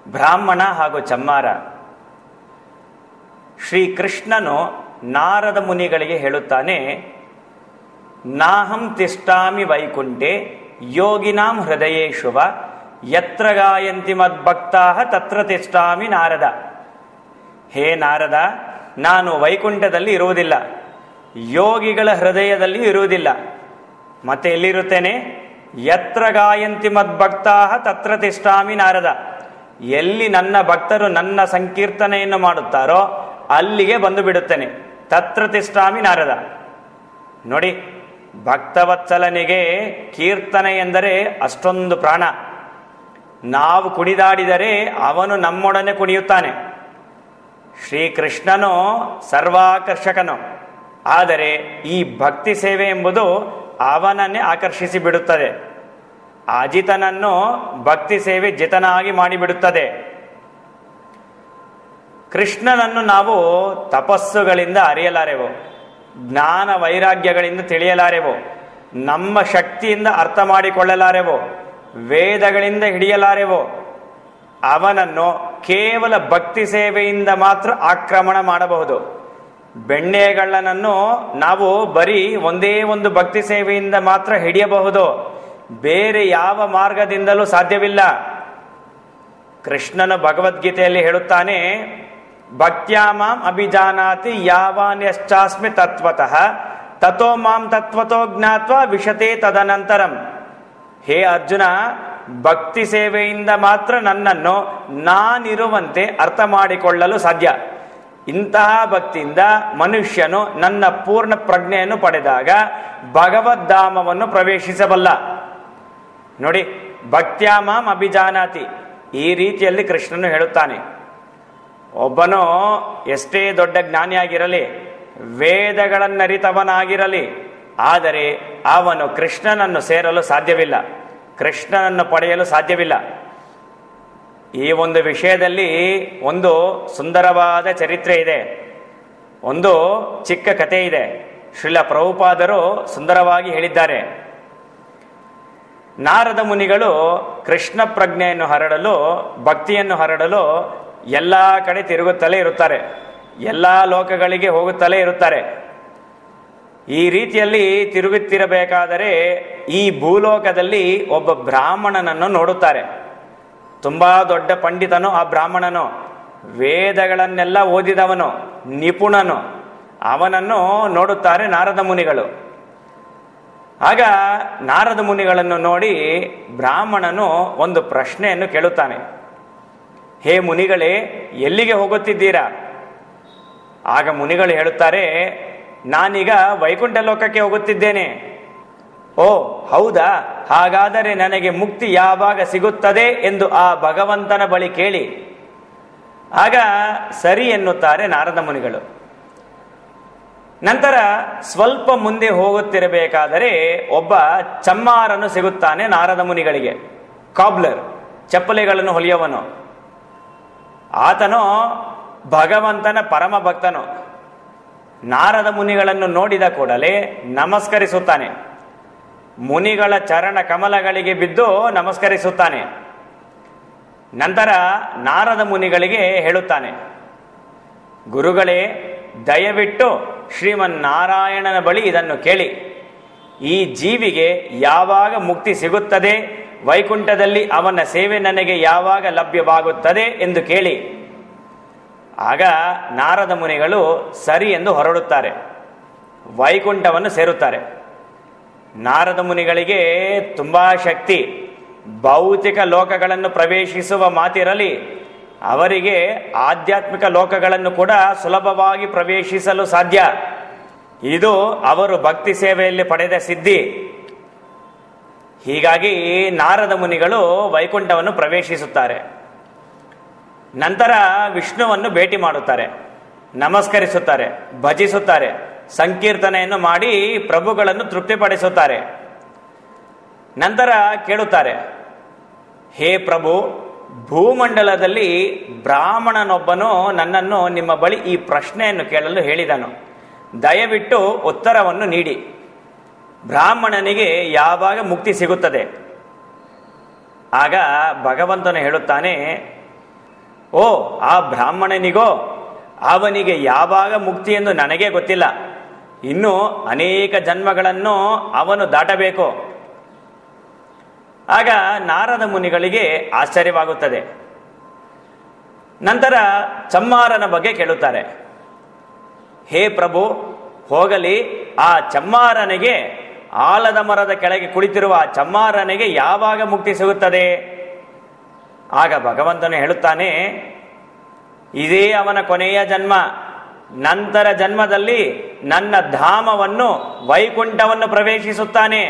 ಬ್ರಾಹ್ಮಣ ಹಾಗೂ ಚಮ್ಮಾರ ಶ್ರೀಕೃಷ್ಣನು ನಾರದ ಮುನಿಗಳಿಗೆ ಹೇಳುತ್ತಾನೆ ನಾಹಂ ತಿಷ್ಟಾಮಿ ವೈಕುಂಠೆ ಯೋಗಿನಾಂ ಹೃದಯೇಶುವ ಯತ್ರ ಗಾಯಂತಿ ಮದ್ಭಕ್ತಾ ತತ್ರ ತಿಷ್ಟಾಮಿ ನಾರದ ಹೇ ನಾರದ ನಾನು ವೈಕುಂಠದಲ್ಲಿ ಇರುವುದಿಲ್ಲ ಯೋಗಿಗಳ ಹೃದಯದಲ್ಲಿ ಇರುವುದಿಲ್ಲ ಮತ್ತೆ ಎಲ್ಲಿರುತ್ತೇನೆ ಯತ್ರ ಗಾಯಂತಿ ಮದ್ಭಕ್ತಾ ತತ್ರ ತಿಷ್ಟಾಮಿ ನಾರದ ಎಲ್ಲಿ ನನ್ನ ಭಕ್ತರು ನನ್ನ ಸಂಕೀರ್ತನೆಯನ್ನು ಮಾಡುತ್ತಾರೋ ಅಲ್ಲಿಗೆ ಬಂದು ಬಿಡುತ್ತೇನೆ ತತ್ರ ತಿಷ್ಟಾಮಿ ನಾರದ ನೋಡಿ ಭಕ್ತವತ್ಸಲನಿಗೆ ಕೀರ್ತನೆ ಎಂದರೆ ಅಷ್ಟೊಂದು ಪ್ರಾಣ ನಾವು ಕುಣಿದಾಡಿದರೆ ಅವನು ನಮ್ಮೊಡನೆ ಕುಣಿಯುತ್ತಾನೆ ಶ್ರೀಕೃಷ್ಣನು ಸರ್ವಾಕರ್ಷಕನು ಆದರೆ ಈ ಭಕ್ತಿ ಸೇವೆ ಎಂಬುದು ಅವನನ್ನೇ ಆಕರ್ಷಿಸಿ ಬಿಡುತ್ತದೆ ಅಜಿತನನ್ನು ಭಕ್ತಿ ಸೇವೆ ಜಿತನಾಗಿ ಮಾಡಿಬಿಡುತ್ತದೆ ಕೃಷ್ಣನನ್ನು ನಾವು ತಪಸ್ಸುಗಳಿಂದ ಅರಿಯಲಾರೆವು ಜ್ಞಾನ ವೈರಾಗ್ಯಗಳಿಂದ ತಿಳಿಯಲಾರೆವು ನಮ್ಮ ಶಕ್ತಿಯಿಂದ ಅರ್ಥ ಮಾಡಿಕೊಳ್ಳಲಾರೆವು ವೇದಗಳಿಂದ ಹಿಡಿಯಲಾರೆವು ಅವನನ್ನು ಕೇವಲ ಭಕ್ತಿ ಸೇವೆಯಿಂದ ಮಾತ್ರ ಆಕ್ರಮಣ ಮಾಡಬಹುದು ಬೆಣ್ಣೆಗಳ್ಳನನ್ನು ನಾವು ಬರೀ ಒಂದೇ ಒಂದು ಭಕ್ತಿ ಸೇವೆಯಿಂದ ಮಾತ್ರ ಹಿಡಿಯಬಹುದು ಬೇರೆ ಯಾವ ಮಾರ್ಗದಿಂದಲೂ ಸಾಧ್ಯವಿಲ್ಲ ಕೃಷ್ಣನು ಭಗವದ್ಗೀತೆಯಲ್ಲಿ ಹೇಳುತ್ತಾನೆ ಭಕ್ತ್ಯಾಮಾಂ ಅಭಿಜಾನಾತಿ ಯಾವಾನ್ಯಶ್ಚಾಸ್ಮಿ ತತ್ವತಃ ತಥೋ ಮಾಂ ತತ್ವತೋ ಜ್ಞಾತ್ವ ವಿಶತೆ ತದನಂತರಂ ಹೇ ಅರ್ಜುನ ಭಕ್ತಿ ಸೇವೆಯಿಂದ ಮಾತ್ರ ನನ್ನನ್ನು ನಾನಿರುವಂತೆ ಅರ್ಥ ಮಾಡಿಕೊಳ್ಳಲು ಸಾಧ್ಯ ಇಂತಹ ಭಕ್ತಿಯಿಂದ ಮನುಷ್ಯನು ನನ್ನ ಪೂರ್ಣ ಪ್ರಜ್ಞೆಯನ್ನು ಪಡೆದಾಗ ಭಗವದ್ಧಾಮವನ್ನು ಪ್ರವೇಶಿಸಬಲ್ಲ ನೋಡಿ ಭಕ್ತ್ಯಾಮಾಂ ಅಭಿಜಾನಾತಿ ಈ ರೀತಿಯಲ್ಲಿ ಕೃಷ್ಣನು ಹೇಳುತ್ತಾನೆ ಒಬ್ಬನು ಎಷ್ಟೇ ದೊಡ್ಡ ಜ್ಞಾನಿಯಾಗಿರಲಿ ವೇದಗಳನ್ನರಿತವನಾಗಿರಲಿ ಆದರೆ ಅವನು ಕೃಷ್ಣನನ್ನು ಸೇರಲು ಸಾಧ್ಯವಿಲ್ಲ ಕೃಷ್ಣನನ್ನು ಪಡೆಯಲು ಸಾಧ್ಯವಿಲ್ಲ ಈ ಒಂದು ವಿಷಯದಲ್ಲಿ ಒಂದು ಸುಂದರವಾದ ಚರಿತ್ರೆ ಇದೆ ಒಂದು ಚಿಕ್ಕ ಕಥೆ ಇದೆ ಶ್ರೀಲ ಪ್ರಭುಪಾದರು ಸುಂದರವಾಗಿ ಹೇಳಿದ್ದಾರೆ ನಾರದ ಮುನಿಗಳು ಕೃಷ್ಣ ಪ್ರಜ್ಞೆಯನ್ನು ಹರಡಲು ಭಕ್ತಿಯನ್ನು ಹರಡಲು ಎಲ್ಲ ಕಡೆ ತಿರುಗುತ್ತಲೇ ಇರುತ್ತಾರೆ ಎಲ್ಲ ಲೋಕಗಳಿಗೆ ಹೋಗುತ್ತಲೇ ಇರುತ್ತಾರೆ ಈ ರೀತಿಯಲ್ಲಿ ತಿರುಗುತ್ತಿರಬೇಕಾದರೆ ಈ ಭೂಲೋಕದಲ್ಲಿ ಒಬ್ಬ ಬ್ರಾಹ್ಮಣನನ್ನು ನೋಡುತ್ತಾರೆ ತುಂಬಾ ದೊಡ್ಡ ಪಂಡಿತನು ಆ ಬ್ರಾಹ್ಮಣನು ವೇದಗಳನ್ನೆಲ್ಲ ಓದಿದವನು ನಿಪುಣನು ಅವನನ್ನು ನೋಡುತ್ತಾರೆ ನಾರದ ಮುನಿಗಳು ಆಗ ನಾರದ ಮುನಿಗಳನ್ನು ನೋಡಿ ಬ್ರಾಹ್ಮಣನು ಒಂದು ಪ್ರಶ್ನೆಯನ್ನು ಕೇಳುತ್ತಾನೆ ಹೇ ಮುನಿಗಳೇ ಎಲ್ಲಿಗೆ ಹೋಗುತ್ತಿದ್ದೀರಾ ಆಗ ಮುನಿಗಳು ಹೇಳುತ್ತಾರೆ ನಾನೀಗ ವೈಕುಂಠ ಲೋಕಕ್ಕೆ ಹೋಗುತ್ತಿದ್ದೇನೆ ಓ ಹೌದಾ ಹಾಗಾದರೆ ನನಗೆ ಮುಕ್ತಿ ಯಾವಾಗ ಸಿಗುತ್ತದೆ ಎಂದು ಆ ಭಗವಂತನ ಬಳಿ ಕೇಳಿ ಆಗ ಸರಿ ಎನ್ನುತ್ತಾರೆ ನಾರದ ಮುನಿಗಳು ನಂತರ ಸ್ವಲ್ಪ ಮುಂದೆ ಹೋಗುತ್ತಿರಬೇಕಾದರೆ ಒಬ್ಬ ಚಮ್ಮಾರನು ಸಿಗುತ್ತಾನೆ ನಾರದ ಮುನಿಗಳಿಗೆ ಕಾಬ್ಲರ್ ಚಪ್ಪಲಿಗಳನ್ನು ಹೊಲಿಯವನು ಆತನು ಭಗವಂತನ ಪರಮ ಭಕ್ತನು ನಾರದ ಮುನಿಗಳನ್ನು ನೋಡಿದ ಕೂಡಲೇ ನಮಸ್ಕರಿಸುತ್ತಾನೆ ಮುನಿಗಳ ಚರಣ ಕಮಲಗಳಿಗೆ ಬಿದ್ದು ನಮಸ್ಕರಿಸುತ್ತಾನೆ ನಂತರ ನಾರದ ಮುನಿಗಳಿಗೆ ಹೇಳುತ್ತಾನೆ ಗುರುಗಳೇ ದಯವಿಟ್ಟು ಶ್ರೀಮನ್ನಾರಾಯಣನ ಬಳಿ ಇದನ್ನು ಕೇಳಿ ಈ ಜೀವಿಗೆ ಯಾವಾಗ ಮುಕ್ತಿ ಸಿಗುತ್ತದೆ ವೈಕುಂಠದಲ್ಲಿ ಅವನ ಸೇವೆ ನನಗೆ ಯಾವಾಗ ಲಭ್ಯವಾಗುತ್ತದೆ ಎಂದು ಕೇಳಿ ಆಗ ನಾರದ ಮುನಿಗಳು ಸರಿ ಎಂದು ಹೊರಡುತ್ತಾರೆ ವೈಕುಂಠವನ್ನು ಸೇರುತ್ತಾರೆ ನಾರದ ಮುನಿಗಳಿಗೆ ತುಂಬಾ ಶಕ್ತಿ ಭೌತಿಕ ಲೋಕಗಳನ್ನು ಪ್ರವೇಶಿಸುವ ಮಾತಿರಲಿ ಅವರಿಗೆ ಆಧ್ಯಾತ್ಮಿಕ ಲೋಕಗಳನ್ನು ಕೂಡ ಸುಲಭವಾಗಿ ಪ್ರವೇಶಿಸಲು ಸಾಧ್ಯ ಇದು ಅವರು ಭಕ್ತಿ ಸೇವೆಯಲ್ಲಿ ಪಡೆದ ಸಿದ್ಧಿ ಹೀಗಾಗಿ ನಾರದ ಮುನಿಗಳು ವೈಕುಂಠವನ್ನು ಪ್ರವೇಶಿಸುತ್ತಾರೆ ನಂತರ ವಿಷ್ಣುವನ್ನು ಭೇಟಿ ಮಾಡುತ್ತಾರೆ ನಮಸ್ಕರಿಸುತ್ತಾರೆ ಭಜಿಸುತ್ತಾರೆ ಸಂಕೀರ್ತನೆಯನ್ನು ಮಾಡಿ ಪ್ರಭುಗಳನ್ನು ತೃಪ್ತಿಪಡಿಸುತ್ತಾರೆ ನಂತರ ಕೇಳುತ್ತಾರೆ ಹೇ ಪ್ರಭು ಭೂಮಂಡಲದಲ್ಲಿ ಬ್ರಾಹ್ಮಣನೊಬ್ಬನು ನನ್ನನ್ನು ನಿಮ್ಮ ಬಳಿ ಈ ಪ್ರಶ್ನೆಯನ್ನು ಕೇಳಲು ಹೇಳಿದನು ದಯವಿಟ್ಟು ಉತ್ತರವನ್ನು ನೀಡಿ ಬ್ರಾಹ್ಮಣನಿಗೆ ಯಾವಾಗ ಮುಕ್ತಿ ಸಿಗುತ್ತದೆ ಆಗ ಭಗವಂತನು ಹೇಳುತ್ತಾನೆ ಓ ಆ ಬ್ರಾಹ್ಮಣನಿಗೋ ಅವನಿಗೆ ಯಾವಾಗ ಮುಕ್ತಿ ಎಂದು ನನಗೆ ಗೊತ್ತಿಲ್ಲ ಇನ್ನು ಅನೇಕ ಜನ್ಮಗಳನ್ನು ಅವನು ದಾಟಬೇಕು ಆಗ ನಾರದ ಮುನಿಗಳಿಗೆ ಆಶ್ಚರ್ಯವಾಗುತ್ತದೆ ನಂತರ ಚಮ್ಮಾರನ ಬಗ್ಗೆ ಕೇಳುತ್ತಾರೆ ಹೇ ಪ್ರಭು ಹೋಗಲಿ ಆ ಚಮ್ಮಾರನಿಗೆ ಆಲದ ಮರದ ಕೆಳಗೆ ಕುಳಿತಿರುವ ಆ ಚಮ್ಮಾರನಿಗೆ ಯಾವಾಗ ಮುಕ್ತಿ ಸಿಗುತ್ತದೆ ಆಗ ಭಗವಂತನು ಹೇಳುತ್ತಾನೆ ಇದೇ ಅವನ ಕೊನೆಯ ಜನ್ಮ ನಂತರ ಜನ್ಮದಲ್ಲಿ ನನ್ನ ಧಾಮವನ್ನು ವೈಕುಂಠವನ್ನು ಪ್ರವೇಶಿಸುತ್ತಾನೆ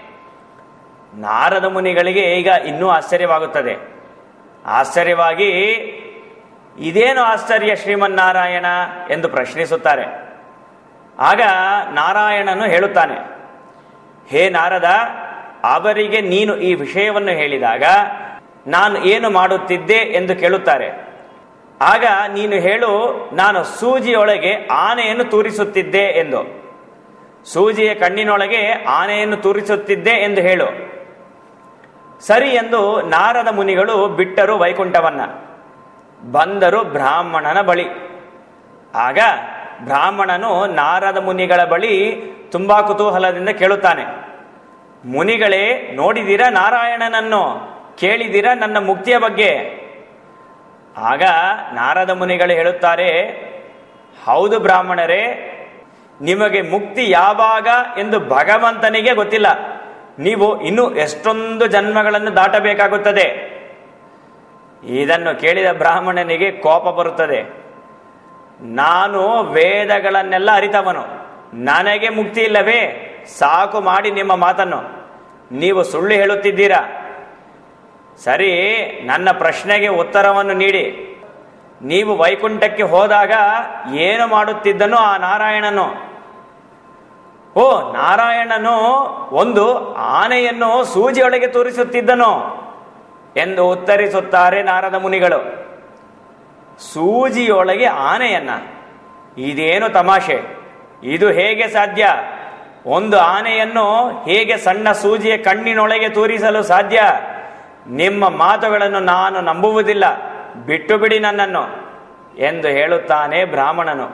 ನಾರದ ಮುನಿಗಳಿಗೆ ಈಗ ಇನ್ನೂ ಆಶ್ಚರ್ಯವಾಗುತ್ತದೆ ಆಶ್ಚರ್ಯವಾಗಿ ಇದೇನು ಆಶ್ಚರ್ಯ ಶ್ರೀಮನ್ನಾರಾಯಣ ಎಂದು ಪ್ರಶ್ನಿಸುತ್ತಾರೆ ಆಗ ನಾರಾಯಣನು ಹೇಳುತ್ತಾನೆ ಹೇ ನಾರದ ಅವರಿಗೆ ನೀನು ಈ ವಿಷಯವನ್ನು ಹೇಳಿದಾಗ ನಾನು ಏನು ಮಾಡುತ್ತಿದ್ದೆ ಎಂದು ಕೇಳುತ್ತಾರೆ ಆಗ ನೀನು ಹೇಳು ನಾನು ಸೂಜಿಯೊಳಗೆ ಆನೆಯನ್ನು ತೂರಿಸುತ್ತಿದ್ದೆ ಎಂದು ಸೂಜಿಯ ಕಣ್ಣಿನೊಳಗೆ ಆನೆಯನ್ನು ತೂರಿಸುತ್ತಿದ್ದೆ ಎಂದು ಹೇಳು ಸರಿ ಎಂದು ನಾರದ ಮುನಿಗಳು ಬಿಟ್ಟರು ವೈಕುಂಠವನ್ನ ಬಂದರು ಬ್ರಾಹ್ಮಣನ ಬಳಿ ಆಗ ಬ್ರಾಹ್ಮಣನು ನಾರದ ಮುನಿಗಳ ಬಳಿ ತುಂಬಾ ಕುತೂಹಲದಿಂದ ಕೇಳುತ್ತಾನೆ ಮುನಿಗಳೇ ನೋಡಿದಿರಾ ನಾರಾಯಣನನ್ನು ಕೇಳಿದಿರಾ ನನ್ನ ಮುಕ್ತಿಯ ಬಗ್ಗೆ ಆಗ ನಾರದ ಮುನಿಗಳು ಹೇಳುತ್ತಾರೆ ಹೌದು ಬ್ರಾಹ್ಮಣರೇ ನಿಮಗೆ ಮುಕ್ತಿ ಯಾವಾಗ ಎಂದು ಭಗವಂತನಿಗೆ ಗೊತ್ತಿಲ್ಲ ನೀವು ಇನ್ನು ಎಷ್ಟೊಂದು ಜನ್ಮಗಳನ್ನು ದಾಟಬೇಕಾಗುತ್ತದೆ ಇದನ್ನು ಕೇಳಿದ ಬ್ರಾಹ್ಮಣನಿಗೆ ಕೋಪ ಬರುತ್ತದೆ ನಾನು ವೇದಗಳನ್ನೆಲ್ಲ ಅರಿತವನು ನನಗೆ ಮುಕ್ತಿ ಇಲ್ಲವೇ ಸಾಕು ಮಾಡಿ ನಿಮ್ಮ ಮಾತನ್ನು ನೀವು ಸುಳ್ಳು ಹೇಳುತ್ತಿದ್ದೀರಾ ಸರಿ ನನ್ನ ಪ್ರಶ್ನೆಗೆ ಉತ್ತರವನ್ನು ನೀಡಿ ನೀವು ವೈಕುಂಠಕ್ಕೆ ಹೋದಾಗ ಏನು ಮಾಡುತ್ತಿದ್ದನು ಆ ನಾರಾಯಣನು ಓ ನಾರಾಯಣನು ಒಂದು ಆನೆಯನ್ನು ಸೂಜಿಯೊಳಗೆ ತೋರಿಸುತ್ತಿದ್ದನು ಎಂದು ಉತ್ತರಿಸುತ್ತಾರೆ ನಾರದ ಮುನಿಗಳು ಸೂಜಿಯೊಳಗೆ ಆನೆಯನ್ನ ಇದೇನು ತಮಾಷೆ ಇದು ಹೇಗೆ ಸಾಧ್ಯ ಒಂದು ಆನೆಯನ್ನು ಹೇಗೆ ಸಣ್ಣ ಸೂಜಿಯ ಕಣ್ಣಿನೊಳಗೆ ತೂರಿಸಲು ಸಾಧ್ಯ ನಿಮ್ಮ ಮಾತುಗಳನ್ನು ನಾನು ನಂಬುವುದಿಲ್ಲ ಬಿಟ್ಟು ಬಿಡಿ ನನ್ನನ್ನು ಎಂದು ಹೇಳುತ್ತಾನೆ ಬ್ರಾಹ್ಮಣನು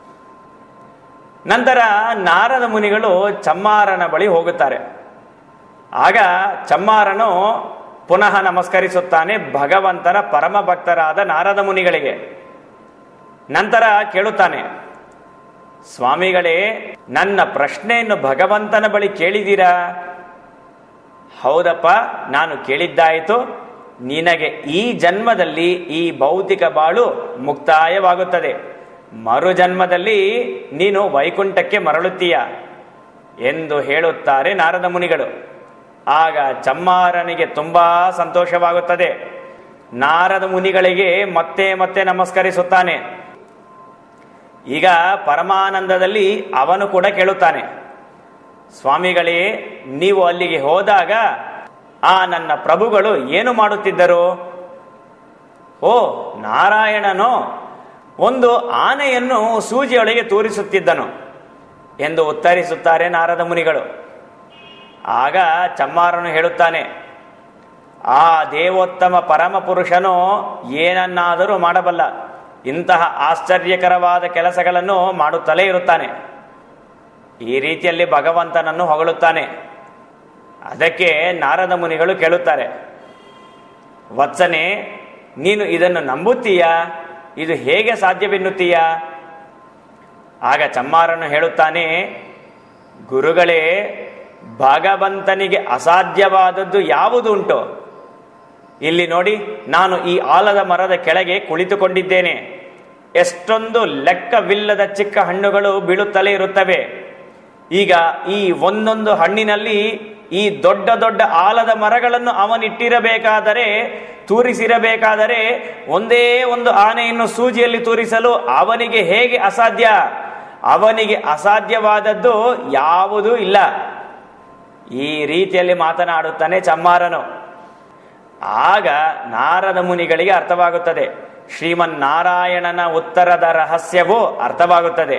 ನಂತರ ನಾರದ ಮುನಿಗಳು ಚಮ್ಮಾರನ ಬಳಿ ಹೋಗುತ್ತಾರೆ ಆಗ ಚಮ್ಮಾರನು ಪುನಃ ನಮಸ್ಕರಿಸುತ್ತಾನೆ ಭಗವಂತನ ಪರಮ ಭಕ್ತರಾದ ನಾರದ ಮುನಿಗಳಿಗೆ ನಂತರ ಕೇಳುತ್ತಾನೆ ಸ್ವಾಮಿಗಳೇ ನನ್ನ ಪ್ರಶ್ನೆಯನ್ನು ಭಗವಂತನ ಬಳಿ ಕೇಳಿದ್ದೀರಾ ಹೌದಪ್ಪ ನಾನು ಕೇಳಿದ್ದಾಯಿತು ನಿನಗೆ ಈ ಜನ್ಮದಲ್ಲಿ ಈ ಭೌತಿಕ ಬಾಳು ಮುಕ್ತಾಯವಾಗುತ್ತದೆ ಮರು ಜನ್ಮದಲ್ಲಿ ನೀನು ವೈಕುಂಠಕ್ಕೆ ಮರಳುತ್ತೀಯ ಎಂದು ಹೇಳುತ್ತಾರೆ ನಾರದ ಮುನಿಗಳು ಆಗ ಚಮ್ಮಾರನಿಗೆ ತುಂಬಾ ಸಂತೋಷವಾಗುತ್ತದೆ ನಾರದ ಮುನಿಗಳಿಗೆ ಮತ್ತೆ ಮತ್ತೆ ನಮಸ್ಕರಿಸುತ್ತಾನೆ ಈಗ ಪರಮಾನಂದದಲ್ಲಿ ಅವನು ಕೂಡ ಕೇಳುತ್ತಾನೆ ಸ್ವಾಮಿಗಳೇ ನೀವು ಅಲ್ಲಿಗೆ ಹೋದಾಗ ಆ ನನ್ನ ಪ್ರಭುಗಳು ಏನು ಮಾಡುತ್ತಿದ್ದರು ಓ ನಾರಾಯಣನು ಒಂದು ಆನೆಯನ್ನು ಸೂಜಿಯೊಳಗೆ ತೋರಿಸುತ್ತಿದ್ದನು ಎಂದು ಉತ್ತರಿಸುತ್ತಾರೆ ನಾರದ ಮುನಿಗಳು ಆಗ ಚಮ್ಮಾರನು ಹೇಳುತ್ತಾನೆ ಆ ದೇವೋತ್ತಮ ಪರಮ ಪುರುಷನು ಏನನ್ನಾದರೂ ಮಾಡಬಲ್ಲ ಇಂತಹ ಆಶ್ಚರ್ಯಕರವಾದ ಕೆಲಸಗಳನ್ನು ಮಾಡುತ್ತಲೇ ಇರುತ್ತಾನೆ ಈ ರೀತಿಯಲ್ಲಿ ಭಗವಂತನನ್ನು ಹೊಗಳುತ್ತಾನೆ ಅದಕ್ಕೆ ನಾರದ ಮುನಿಗಳು ಕೇಳುತ್ತಾರೆ ವತ್ಸನೆ ನೀನು ಇದನ್ನು ನಂಬುತ್ತೀಯಾ ಇದು ಹೇಗೆ ಸಾಧ್ಯವೆನ್ನುತ್ತೀಯಾ ಆಗ ಚಮ್ಮಾರನು ಹೇಳುತ್ತಾನೆ ಗುರುಗಳೇ ಭಗವಂತನಿಗೆ ಅಸಾಧ್ಯವಾದದ್ದು ಯಾವುದು ಉಂಟು ಇಲ್ಲಿ ನೋಡಿ ನಾನು ಈ ಆಲದ ಮರದ ಕೆಳಗೆ ಕುಳಿತುಕೊಂಡಿದ್ದೇನೆ ಎಷ್ಟೊಂದು ಲೆಕ್ಕವಿಲ್ಲದ ಚಿಕ್ಕ ಹಣ್ಣುಗಳು ಬೀಳುತ್ತಲೇ ಇರುತ್ತವೆ ಈಗ ಈ ಒಂದೊಂದು ಹಣ್ಣಿನಲ್ಲಿ ಈ ದೊಡ್ಡ ದೊಡ್ಡ ಆಲದ ಮರಗಳನ್ನು ಅವನಿಟ್ಟಿರಬೇಕಾದರೆ ತೂರಿಸಿರಬೇಕಾದರೆ ಒಂದೇ ಒಂದು ಆನೆಯನ್ನು ಸೂಜಿಯಲ್ಲಿ ತೂರಿಸಲು ಅವನಿಗೆ ಹೇಗೆ ಅಸಾಧ್ಯ ಅವನಿಗೆ ಅಸಾಧ್ಯವಾದದ್ದು ಯಾವುದೂ ಇಲ್ಲ ಈ ರೀತಿಯಲ್ಲಿ ಮಾತನಾಡುತ್ತಾನೆ ಚಮ್ಮಾರನು ಆಗ ನಾರದ ಮುನಿಗಳಿಗೆ ಅರ್ಥವಾಗುತ್ತದೆ ಶ್ರೀಮನ್ನಾರಾಯಣನ ಉತ್ತರದ ರಹಸ್ಯವೂ ಅರ್ಥವಾಗುತ್ತದೆ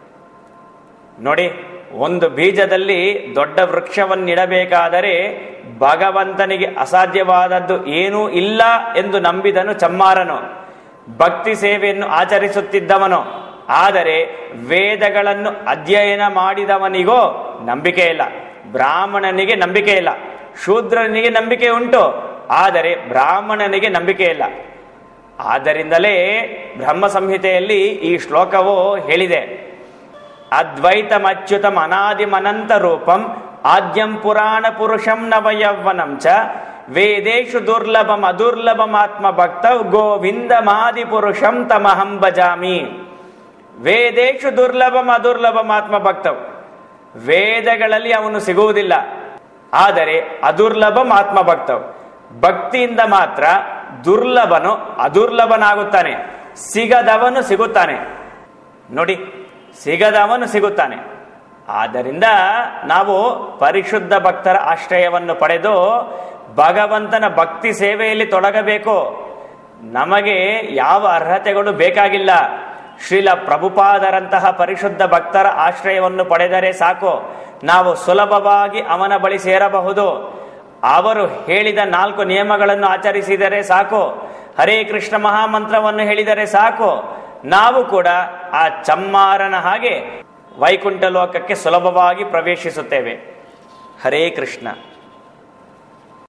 ನೋಡಿ ಒಂದು ಬೀಜದಲ್ಲಿ ದೊಡ್ಡ ವೃಕ್ಷವನ್ನಿಡಬೇಕಾದರೆ ಭಗವಂತನಿಗೆ ಅಸಾಧ್ಯವಾದದ್ದು ಏನೂ ಇಲ್ಲ ಎಂದು ನಂಬಿದನು ಚಮ್ಮಾರನು ಭಕ್ತಿ ಸೇವೆಯನ್ನು ಆಚರಿಸುತ್ತಿದ್ದವನು ಆದರೆ ವೇದಗಳನ್ನು ಅಧ್ಯಯನ ಮಾಡಿದವನಿಗೋ ನಂಬಿಕೆ ಇಲ್ಲ ಬ್ರಾಹ್ಮಣನಿಗೆ ನಂಬಿಕೆ ಇಲ್ಲ ಶೂದ್ರನಿಗೆ ನಂಬಿಕೆ ಉಂಟು ಆದರೆ ಬ್ರಾಹ್ಮಣನಿಗೆ ನಂಬಿಕೆ ಇಲ್ಲ ಆದ್ದರಿಂದಲೇ ಬ್ರಹ್ಮ ಸಂಹಿತೆಯಲ್ಲಿ ಈ ಶ್ಲೋಕವು ಹೇಳಿದೆ ಅದ್ವೈತಮಚ್ಯುತಂ ಅನಾದಿಮನಂತ ರೂಪಂ ಆದ್ಯಂ ಪುರಾಣ ಪುರುಷಂ ನವಯೌವನಂ ಚ ವೇದೇಶು ದುರ್ಲಭಂ ಅದುರ್ಲಭಮಾತ್ಮ ಭಕ್ತ ಗೋವಿಂದಮಾದಿ ಪುರುಷಂ ತಮಹಂ ಭಜಾಮಿ ವೇದೇಶು ದುರ್ಲಭಂ ಅದುರ್ಲಭಮಾತ್ಮ ಭಕ್ತವ್ ವೇದಗಳಲ್ಲಿ ಅವನು ಸಿಗುವುದಿಲ್ಲ ಆದರೆ ಅದುರ್ಲಭಂ ಆತ್ಮ ಭಕ್ತವ್ ಭಕ್ತಿಯಿಂದ ಮಾತ್ರ ದುರ್ಲಭನು ಅದುರ್ಲಭನಾಗುತ್ತಾನೆ ಸಿಗದವನು ಸಿಗುತ್ತಾನೆ ನೋಡಿ ಸಿಗದವನು ಸಿಗುತ್ತಾನೆ ಆದ್ದರಿಂದ ನಾವು ಪರಿಶುದ್ಧ ಭಕ್ತರ ಆಶ್ರಯವನ್ನು ಪಡೆದು ಭಗವಂತನ ಭಕ್ತಿ ಸೇವೆಯಲ್ಲಿ ತೊಡಗಬೇಕು ನಮಗೆ ಯಾವ ಅರ್ಹತೆಗಳು ಬೇಕಾಗಿಲ್ಲ ಶ್ರೀಲ ಪ್ರಭುಪಾದರಂತಹ ಪರಿಶುದ್ಧ ಭಕ್ತರ ಆಶ್ರಯವನ್ನು ಪಡೆದರೆ ಸಾಕು ನಾವು ಸುಲಭವಾಗಿ ಅವನ ಬಳಿ ಸೇರಬಹುದು ಅವರು ಹೇಳಿದ ನಾಲ್ಕು ನಿಯಮಗಳನ್ನು ಆಚರಿಸಿದರೆ ಸಾಕು ಹರೇ ಕೃಷ್ಣ ಮಹಾಮಂತ್ರವನ್ನು ಹೇಳಿದರೆ ಸಾಕು ನಾವು ಕೂಡ ಆ ಚಮ್ಮಾರನ ಹಾಗೆ ವೈಕುಂಠ ಲೋಕಕ್ಕೆ ಸುಲಭವಾಗಿ ಪ್ರವೇಶಿಸುತ್ತೇವೆ ಹರೇ ಕೃಷ್ಣ